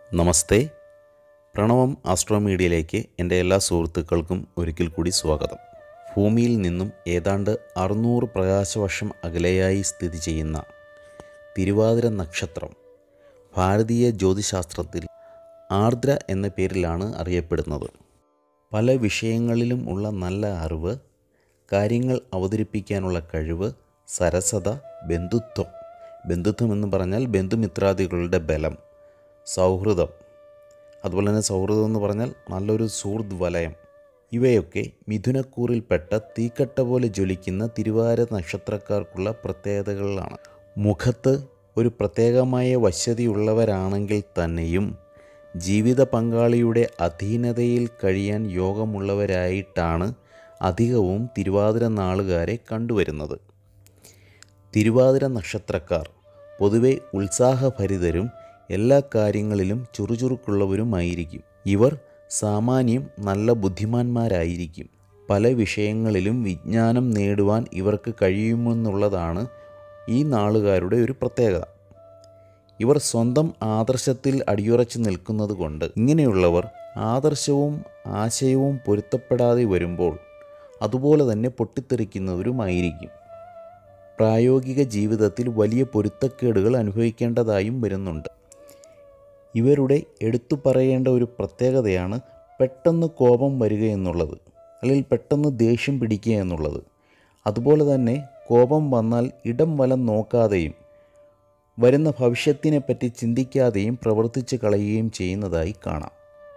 നമസ്തേ പ്രണവം astro മീഡിയയിലേക്ക് എൻ്റെ എല്ലാ സുഹൃത്തുക്കൾക്കും ഒരിക്കൽ കൂടി സ്വാഗതം ഭൂമിയിൽ നിന്നും ഏതാണ്ട് അറുന്നൂറ് പ്രകാശവർഷം അകലെയായി സ്ഥിതി ചെയ്യുന്ന തിരുവാതിര നക്ഷത്രം ഭാരതീയ ജ്യോതിശാസ്ത്രത്തിൽ ആർദ്ര എന്ന പേരിലാണ് അറിയപ്പെടുന്നത് പല വിഷയങ്ങളിലും ഉള്ള നല്ല അറിവ് കാര്യങ്ങൾ അവതരിപ്പിക്കാനുള്ള കഴിവ് സരസത ബന്ധുത്വം ബന്ധുത്വം എന്ന് പറഞ്ഞാൽ ബന്ധുമിത്രാദികളുടെ ബലം സൗഹൃദം അതുപോലെ തന്നെ സൗഹൃദം എന്ന് പറഞ്ഞാൽ നല്ലൊരു സുഹൃദ് വലയം ഇവയൊക്കെ മിഥുനക്കൂറിൽപ്പെട്ട തീക്കട്ട പോലെ ജ്വലിക്കുന്ന തിരുവാര നക്ഷത്രക്കാർക്കുള്ള പ്രത്യേകതകളാണ് മുഖത്ത് ഒരു പ്രത്യേകമായ വശ്യതയുള്ളവരാണെങ്കിൽ തന്നെയും ജീവിത പങ്കാളിയുടെ അധീനതയിൽ കഴിയാൻ യോഗമുള്ളവരായിട്ടാണ് അധികവും തിരുവാതിര നാളുകാരെ കണ്ടുവരുന്നത് തിരുവാതിര നക്ഷത്രക്കാർ പൊതുവെ ഉത്സാഹഭരിതരും എല്ലാ കാര്യങ്ങളിലും ചുറുചുറുക്കുള്ളവരുമായിരിക്കും ഇവർ സാമാന്യം നല്ല ബുദ്ധിമാന്മാരായിരിക്കും പല വിഷയങ്ങളിലും വിജ്ഞാനം നേടുവാൻ ഇവർക്ക് കഴിയുമെന്നുള്ളതാണ് ഈ നാളുകാരുടെ ഒരു പ്രത്യേകത ഇവർ സ്വന്തം ആദർശത്തിൽ അടിയുറച്ചു നിൽക്കുന്നത് കൊണ്ട് ഇങ്ങനെയുള്ളവർ ആദർശവും ആശയവും പൊരുത്തപ്പെടാതെ വരുമ്പോൾ അതുപോലെ തന്നെ പൊട്ടിത്തെറിക്കുന്നവരുമായിരിക്കും പ്രായോഗിക ജീവിതത്തിൽ വലിയ പൊരുത്തക്കേടുകൾ അനുഭവിക്കേണ്ടതായും വരുന്നുണ്ട് ഇവരുടെ എടുത്തു പറയേണ്ട ഒരു പ്രത്യേകതയാണ് പെട്ടെന്ന് കോപം വരിക എന്നുള്ളത് അല്ലെങ്കിൽ പെട്ടെന്ന് ദേഷ്യം പിടിക്കുക എന്നുള്ളത് അതുപോലെ തന്നെ കോപം വന്നാൽ ഇടം വലം നോക്കാതെയും വരുന്ന ഭവിഷ്യത്തിനെപ്പറ്റി ചിന്തിക്കാതെയും പ്രവർത്തിച്ച് കളയുകയും ചെയ്യുന്നതായി കാണാം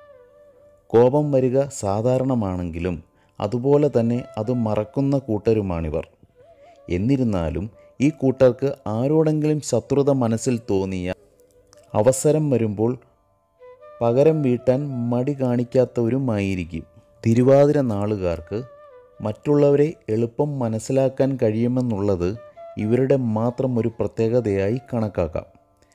കോപം വരിക സാധാരണമാണെങ്കിലും അതുപോലെ തന്നെ അത് മറക്കുന്ന കൂട്ടരുമാണിവർ എന്നിരുന്നാലും ഈ കൂട്ടർക്ക് ആരോടെങ്കിലും ശത്രുത മനസ്സിൽ തോന്നിയ അവസരം വരുമ്പോൾ പകരം വീട്ടാൻ മടി കാണിക്കാത്തവരുമായിരിക്കും തിരുവാതിര നാളുകാർക്ക് മറ്റുള്ളവരെ എളുപ്പം മനസ്സിലാക്കാൻ കഴിയുമെന്നുള്ളത് ഇവരുടെ മാത്രം ഒരു പ്രത്യേകതയായി കണക്കാക്കാം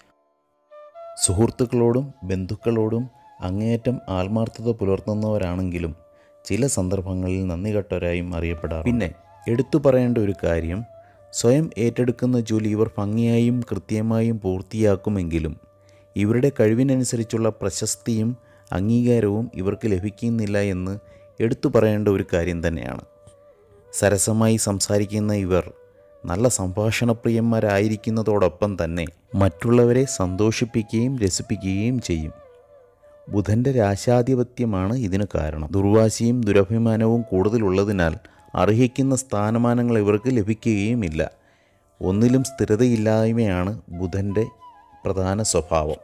സുഹൃത്തുക്കളോടും ബന്ധുക്കളോടും അങ്ങേയറ്റം ആത്മാർത്ഥത പുലർത്തുന്നവരാണെങ്കിലും ചില സന്ദർഭങ്ങളിൽ നന്ദികെട്ടവരായും അറിയപ്പെടാറ് പിന്നെ എടുത്തു പറയേണ്ട ഒരു കാര്യം സ്വയം ഏറ്റെടുക്കുന്ന ജോലി ഇവർ ഭംഗിയായും കൃത്യമായും പൂർത്തിയാക്കുമെങ്കിലും ഇവരുടെ കഴിവിനനുസരിച്ചുള്ള പ്രശസ്തിയും അംഗീകാരവും ഇവർക്ക് ലഭിക്കുന്നില്ല എന്ന് എടുത്തു പറയേണ്ട ഒരു കാര്യം തന്നെയാണ് സരസമായി സംസാരിക്കുന്ന ഇവർ നല്ല സംഭാഷണപ്രിയന്മാരായിരിക്കുന്നതോടൊപ്പം തന്നെ മറ്റുള്ളവരെ സന്തോഷിപ്പിക്കുകയും രസിപ്പിക്കുകയും ചെയ്യും ബുധൻ്റെ രാശാധിപത്യമാണ് ഇതിന് കാരണം ദുർവാശിയും ദുരഭിമാനവും കൂടുതലുള്ളതിനാൽ അർഹിക്കുന്ന സ്ഥാനമാനങ്ങൾ ഇവർക്ക് ലഭിക്കുകയുമില്ല ഒന്നിലും സ്ഥിരതയില്ലായ്മയാണ് ബുധൻ്റെ പ്രധാന സ്വഭാവം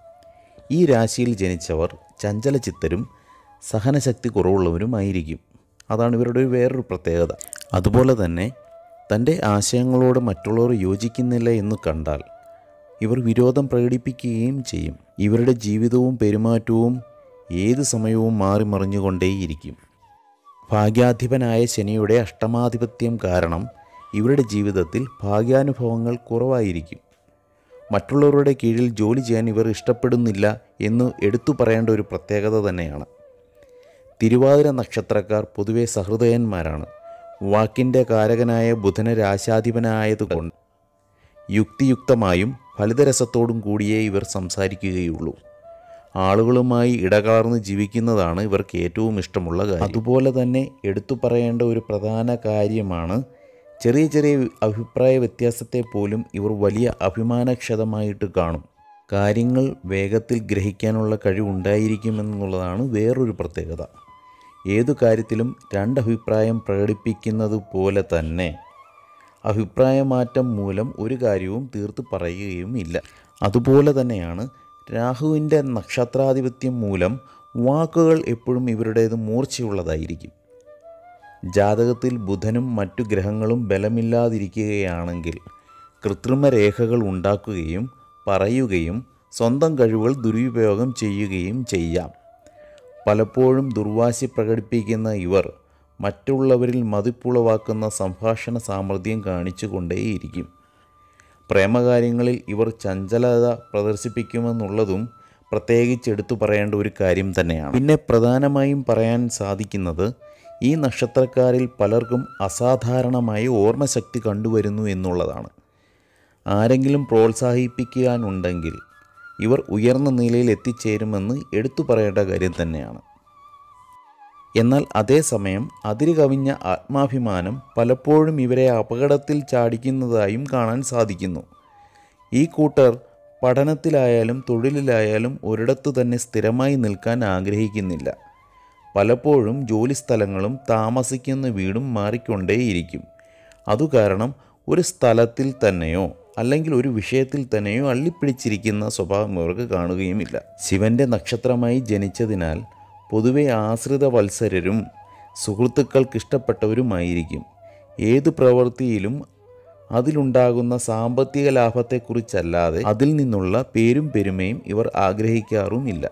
ഈ രാശിയിൽ ജനിച്ചവർ ചഞ്ചലചിത്തരും സഹനശക്തി കുറവുള്ളവരുമായിരിക്കും അതാണ് ഇവരുടെ ഒരു വേറൊരു പ്രത്യേകത അതുപോലെ തന്നെ തൻ്റെ ആശയങ്ങളോട് മറ്റുള്ളവർ യോജിക്കുന്നില്ല എന്ന് കണ്ടാൽ ഇവർ വിരോധം പ്രകടിപ്പിക്കുകയും ചെയ്യും ഇവരുടെ ജീവിതവും പെരുമാറ്റവും ഏത് സമയവും മാറി മറിഞ്ഞുകൊണ്ടേയിരിക്കും ഭാഗ്യാധിപനായ ശനിയുടെ അഷ്ടമാധിപത്യം കാരണം ഇവരുടെ ജീവിതത്തിൽ ഭാഗ്യാനുഭവങ്ങൾ കുറവായിരിക്കും മറ്റുള്ളവരുടെ കീഴിൽ ജോലി ചെയ്യാൻ ഇവർ ഇഷ്ടപ്പെടുന്നില്ല എന്ന് എടുത്തു പറയേണ്ട ഒരു പ്രത്യേകത തന്നെയാണ് തിരുവാതിര നക്ഷത്രക്കാർ പൊതുവെ സഹൃദയന്മാരാണ് വാക്കിൻ്റെ കാരകനായ ബുധന രാശാധിപനായതുകൊണ്ട് യുക്തിയുക്തമായും ഫലിതരസത്തോടും കൂടിയേ ഇവർ സംസാരിക്കുകയുള്ളൂ ആളുകളുമായി ഇടകലർന്ന് ജീവിക്കുന്നതാണ് ഇവർക്ക് ഏറ്റവും ഇഷ്ടമുള്ള കാര്യം അതുപോലെ തന്നെ എടുത്തു പറയേണ്ട ഒരു പ്രധാന കാര്യമാണ് ചെറിയ ചെറിയ അഭിപ്രായ വ്യത്യാസത്തെ പോലും ഇവർ വലിയ അഭിമാനക്ഷതമായിട്ട് കാണും കാര്യങ്ങൾ വേഗത്തിൽ ഗ്രഹിക്കാനുള്ള കഴിവുണ്ടായിരിക്കുമെന്നുള്ളതാണ് വേറൊരു പ്രത്യേകത ഏതു കാര്യത്തിലും രണ്ടഭിപ്രായം പ്രകടിപ്പിക്കുന്നത് പോലെ തന്നെ അഭിപ്രായമാറ്റം മൂലം ഒരു കാര്യവും തീർത്ത് പറയുകയും ഇല്ല അതുപോലെ തന്നെയാണ് രാഹുവിൻ്റെ നക്ഷത്രാധിപത്യം മൂലം വാക്കുകൾ എപ്പോഴും ഇവരുടേത് മൂർച്ചയുള്ളതായിരിക്കും ജാതകത്തിൽ ബുധനും മറ്റു ഗ്രഹങ്ങളും ബലമില്ലാതിരിക്കുകയാണെങ്കിൽ കൃത്രിമ രേഖകൾ ഉണ്ടാക്കുകയും പറയുകയും സ്വന്തം കഴിവുകൾ ദുരുപയോഗം ചെയ്യുകയും ചെയ്യാം പലപ്പോഴും ദുർവാശി പ്രകടിപ്പിക്കുന്ന ഇവർ മറ്റുള്ളവരിൽ മതിപ്പുളവാക്കുന്ന സംഭാഷണ സാമർഥ്യം കാണിച്ചുകൊണ്ടേയിരിക്കും പ്രേമകാര്യങ്ങളിൽ ഇവർ ചഞ്ചലത പ്രദർശിപ്പിക്കുമെന്നുള്ളതും പ്രത്യേകിച്ച് എടുത്തു പറയേണ്ട ഒരു കാര്യം തന്നെയാണ് പിന്നെ പ്രധാനമായും പറയാൻ സാധിക്കുന്നത് ഈ നക്ഷത്രക്കാരിൽ പലർക്കും അസാധാരണമായ ഓർമ്മശക്തി കണ്ടുവരുന്നു എന്നുള്ളതാണ് ആരെങ്കിലും പ്രോത്സാഹിപ്പിക്കാനുണ്ടെങ്കിൽ ഇവർ ഉയർന്ന നിലയിൽ എത്തിച്ചേരുമെന്ന് എടുത്തു പറയേണ്ട കാര്യം തന്നെയാണ് എന്നാൽ അതേസമയം അതിര് കവിഞ്ഞ ആത്മാഭിമാനം പലപ്പോഴും ഇവരെ അപകടത്തിൽ ചാടിക്കുന്നതായും കാണാൻ സാധിക്കുന്നു ഈ കൂട്ടർ പഠനത്തിലായാലും തൊഴിലിലായാലും ഒരിടത്തു തന്നെ സ്ഥിരമായി നിൽക്കാൻ ആഗ്രഹിക്കുന്നില്ല പലപ്പോഴും ജോലിസ്ഥലങ്ങളും താമസിക്കുന്ന വീടും മാറിക്കൊണ്ടേയിരിക്കും അതുകാരണം ഒരു സ്ഥലത്തിൽ തന്നെയോ അല്ലെങ്കിൽ ഒരു വിഷയത്തിൽ തന്നെയോ അള്ളിപ്പിടിച്ചിരിക്കുന്ന സ്വഭാവം ഇവർക്ക് കാണുകയുമില്ല ശിവന്റെ നക്ഷത്രമായി ജനിച്ചതിനാൽ പൊതുവെ ആശ്രിത വത്സരരും സുഹൃത്തുക്കൾക്കിഷ്ടപ്പെട്ടവരുമായിരിക്കും ഏത് പ്രവൃത്തിയിലും അതിലുണ്ടാകുന്ന സാമ്പത്തിക ലാഭത്തെക്കുറിച്ചല്ലാതെ അതിൽ നിന്നുള്ള പേരും പെരുമയും ഇവർ ആഗ്രഹിക്കാറുമില്ല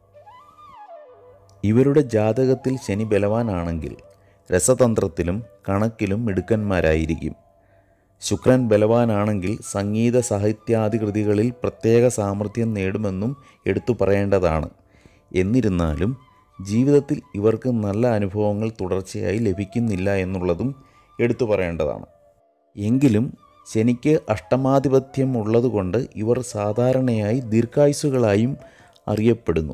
ഇവരുടെ ജാതകത്തിൽ ശനി ബലവാനാണെങ്കിൽ രസതന്ത്രത്തിലും കണക്കിലും മിടുക്കന്മാരായിരിക്കും ശുക്രൻ ബലവാനാണെങ്കിൽ സംഗീത സാഹിത്യാദി കൃതികളിൽ പ്രത്യേക സാമർഥ്യം നേടുമെന്നും എടുത്തു പറയേണ്ടതാണ് എന്നിരുന്നാലും ജീവിതത്തിൽ ഇവർക്ക് നല്ല അനുഭവങ്ങൾ തുടർച്ചയായി ലഭിക്കുന്നില്ല എന്നുള്ളതും എടുത്തു പറയേണ്ടതാണ് എങ്കിലും ശനിക്ക് അഷ്ടമാധിപത്യം ഉള്ളതുകൊണ്ട് ഇവർ സാധാരണയായി ദീർഘായുസുകളായും അറിയപ്പെടുന്നു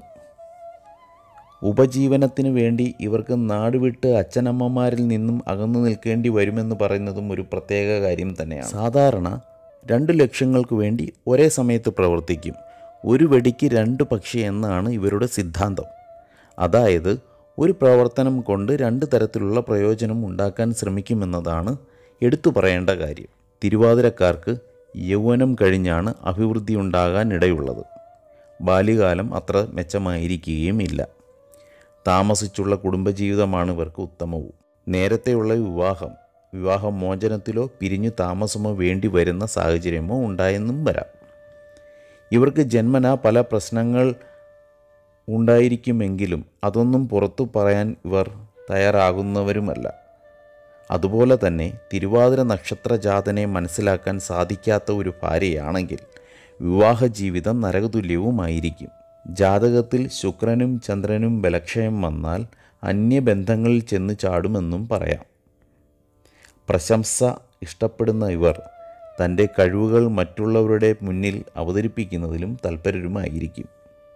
ഉപജീവനത്തിന് വേണ്ടി ഇവർക്ക് നാടുവിട്ട് അച്ഛനമ്മമാരിൽ നിന്നും അകന്നു നിൽക്കേണ്ടി വരുമെന്ന് പറയുന്നതും ഒരു പ്രത്യേക കാര്യം തന്നെയാണ് സാധാരണ രണ്ട് ലക്ഷ്യങ്ങൾക്ക് വേണ്ടി ഒരേ സമയത്ത് പ്രവർത്തിക്കും ഒരു വെടിക്ക് രണ്ട് പക്ഷി എന്നാണ് ഇവരുടെ സിദ്ധാന്തം അതായത് ഒരു പ്രവർത്തനം കൊണ്ട് രണ്ട് തരത്തിലുള്ള പ്രയോജനം ഉണ്ടാക്കാൻ ശ്രമിക്കുമെന്നതാണ് എടുത്തു പറയേണ്ട കാര്യം തിരുവാതിരക്കാർക്ക് യൗവനം കഴിഞ്ഞാണ് അഭിവൃദ്ധി ഉണ്ടാകാൻ ഇടയുള്ളത് ബാല്യകാലം അത്ര മെച്ചമായിരിക്കുകയും ഇല്ല താമസിച്ചുള്ള കുടുംബജീവിതമാണ് ഇവർക്ക് ഉത്തമവും നേരത്തെയുള്ള വിവാഹം വിവാഹമോചനത്തിലോ പിരിഞ്ഞു താമസമോ വേണ്ടി വരുന്ന സാഹചര്യമോ ഉണ്ടായെന്നും വരാം ഇവർക്ക് ജന്മന പല പ്രശ്നങ്ങൾ ഉണ്ടായിരിക്കുമെങ്കിലും അതൊന്നും പുറത്തു പറയാൻ ഇവർ തയ്യാറാകുന്നവരുമല്ല അതുപോലെ തന്നെ തിരുവാതിര നക്ഷത്രജാതനെ മനസ്സിലാക്കാൻ സാധിക്കാത്ത ഒരു ഭാര്യയാണെങ്കിൽ വിവാഹ ജീവിതം നരകതുല്യവുമായിരിക്കും ജാതകത്തിൽ ശുക്രനും ചന്ദ്രനും ബലക്ഷയം വന്നാൽ അന്യബന്ധങ്ങളിൽ ചെന്ന് ചാടുമെന്നും പറയാം പ്രശംസ ഇഷ്ടപ്പെടുന്ന ഇവർ തൻ്റെ കഴിവുകൾ മറ്റുള്ളവരുടെ മുന്നിൽ അവതരിപ്പിക്കുന്നതിലും തൽപരരുമായിരിക്കും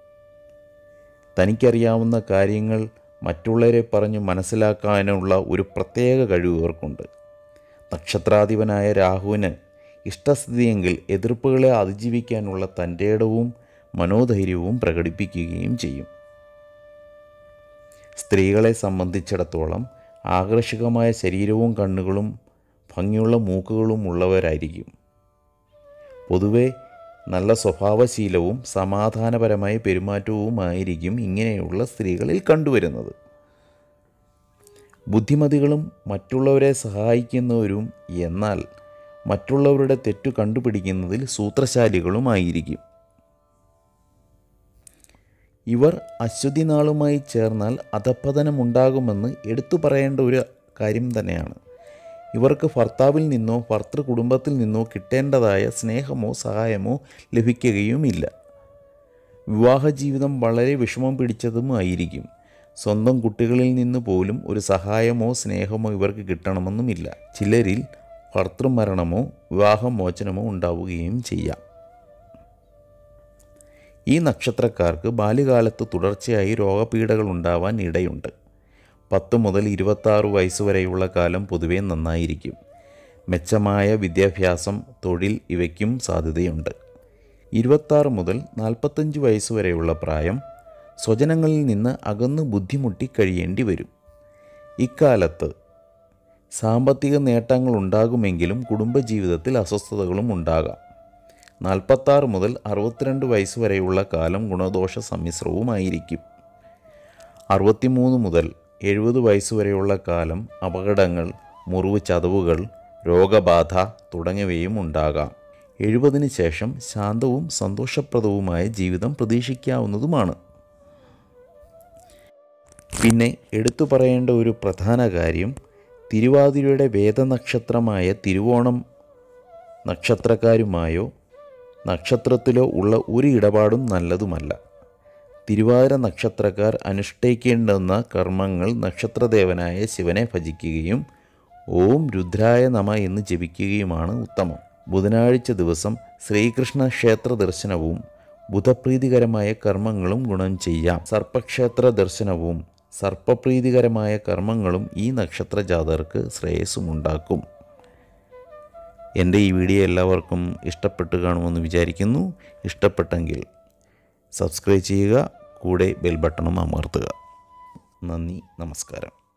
തനിക്കറിയാവുന്ന കാര്യങ്ങൾ മറ്റുള്ളവരെ പറഞ്ഞു മനസ്സിലാക്കാനുള്ള ഒരു പ്രത്യേക കഴിവ് ഇവർക്കുണ്ട് നക്ഷത്രാധിപനായ രാഹുവിന് ഇഷ്ടസ്ഥിതിയെങ്കിൽ എതിർപ്പുകളെ അതിജീവിക്കാനുള്ള തൻ്റെ ഇടവും മനോധൈര്യവും പ്രകടിപ്പിക്കുകയും ചെയ്യും സ്ത്രീകളെ സംബന്ധിച്ചിടത്തോളം ആകർഷകമായ ശരീരവും കണ്ണുകളും ഭംഗിയുള്ള മൂക്കുകളും ഉള്ളവരായിരിക്കും പൊതുവെ നല്ല സ്വഭാവശീലവും സമാധാനപരമായ പെരുമാറ്റവുമായിരിക്കും ഇങ്ങനെയുള്ള സ്ത്രീകളിൽ കണ്ടുവരുന്നത് ബുദ്ധിമതികളും മറ്റുള്ളവരെ സഹായിക്കുന്നവരും എന്നാൽ മറ്റുള്ളവരുടെ തെറ്റു കണ്ടുപിടിക്കുന്നതിൽ സൂത്രശാലികളുമായിരിക്കും ഇവർ അശ്വതി നാളുമായി ചേർന്നാൽ അധപ്പതനമുണ്ടാകുമെന്ന് എടുത്തു പറയേണ്ട ഒരു കാര്യം തന്നെയാണ് ഇവർക്ക് ഭർത്താവിൽ നിന്നോ ഭർത്തൃ കുടുംബത്തിൽ നിന്നോ കിട്ടേണ്ടതായ സ്നേഹമോ സഹായമോ ലഭിക്കുകയുമില്ല വിവാഹ ജീവിതം വളരെ വിഷമം പിടിച്ചതുമായിരിക്കും സ്വന്തം കുട്ടികളിൽ നിന്ന് പോലും ഒരു സഹായമോ സ്നേഹമോ ഇവർക്ക് കിട്ടണമെന്നുമില്ല ചിലരിൽ ഭർത്തൃമരണമോ വിവാഹമോചനമോ ഉണ്ടാവുകയും ചെയ്യാം ഈ നക്ഷത്രക്കാർക്ക് ബാല്യകാലത്ത് തുടർച്ചയായി രോഗപീഠകൾ ഉണ്ടാവാൻ ഇടയുണ്ട് പത്ത് മുതൽ ഇരുപത്താറ് വയസ്സ് വരെയുള്ള കാലം പൊതുവെ നന്നായിരിക്കും മെച്ചമായ വിദ്യാഭ്യാസം തൊഴിൽ ഇവയ്ക്കും സാധ്യതയുണ്ട് ഇരുപത്താറ് മുതൽ നാൽപ്പത്തഞ്ച് വയസ്സ് വരെയുള്ള പ്രായം സ്വജനങ്ങളിൽ നിന്ന് അകന്നു ബുദ്ധിമുട്ടി കഴിയേണ്ടി വരും ഇക്കാലത്ത് സാമ്പത്തിക നേട്ടങ്ങൾ ഉണ്ടാകുമെങ്കിലും കുടുംബജീവിതത്തിൽ അസ്വസ്ഥതകളും ഉണ്ടാകാം നാൽപ്പത്താറ് മുതൽ അറുപത്തിരണ്ട് വയസ്സ് വരെയുള്ള കാലം ഗുണദോഷ സമ്മിശ്രവുമായിരിക്കും അറുപത്തിമൂന്ന് മുതൽ എഴുപത് വയസ്സ് വരെയുള്ള കാലം അപകടങ്ങൾ മുറിവ് ചതവുകൾ രോഗബാധ തുടങ്ങിയവയും ഉണ്ടാകാം എഴുപതിന് ശേഷം ശാന്തവും സന്തോഷപ്രദവുമായ ജീവിതം പ്രതീക്ഷിക്കാവുന്നതുമാണ് പിന്നെ എടുത്തു പറയേണ്ട ഒരു പ്രധാന കാര്യം തിരുവാതിരയുടെ വേദനക്ഷത്രമായ തിരുവോണം നക്ഷത്രക്കാരുമായോ നക്ഷത്രത്തിലോ ഉള്ള ഒരു ഇടപാടും നല്ലതുമല്ല തിരുവാതിര നക്ഷത്രക്കാർ അനുഷ്ഠിക്കേണ്ടുന്ന കർമ്മങ്ങൾ നക്ഷത്രദേവനായ ശിവനെ ഭജിക്കുകയും ഓം രുദ്രായ നമ എന്ന് ജപിക്കുകയുമാണ് ഉത്തമം ബുധനാഴ്ച ദിവസം ശ്രീകൃഷ്ണ ക്ഷേത്ര ദർശനവും ബുധപ്രീതികരമായ കർമ്മങ്ങളും ഗുണം ചെയ്യാം സർപ്പക്ഷേത്ര ദർശനവും സർപ്പപ്രീതികരമായ കർമ്മങ്ങളും ഈ നക്ഷത്ര ജാതകർക്ക് ശ്രേയസ്സുമുണ്ടാക്കും എൻ്റെ ഈ വീഡിയോ എല്ലാവർക്കും ഇഷ്ടപ്പെട്ട് കാണുമെന്ന് വിചാരിക്കുന്നു ഇഷ്ടപ്പെട്ടെങ്കിൽ സബ്സ്ക്രൈബ് ചെയ്യുക കൂടെ ബെൽ ബട്ടണും അമർത്തുക നന്ദി നമസ്കാരം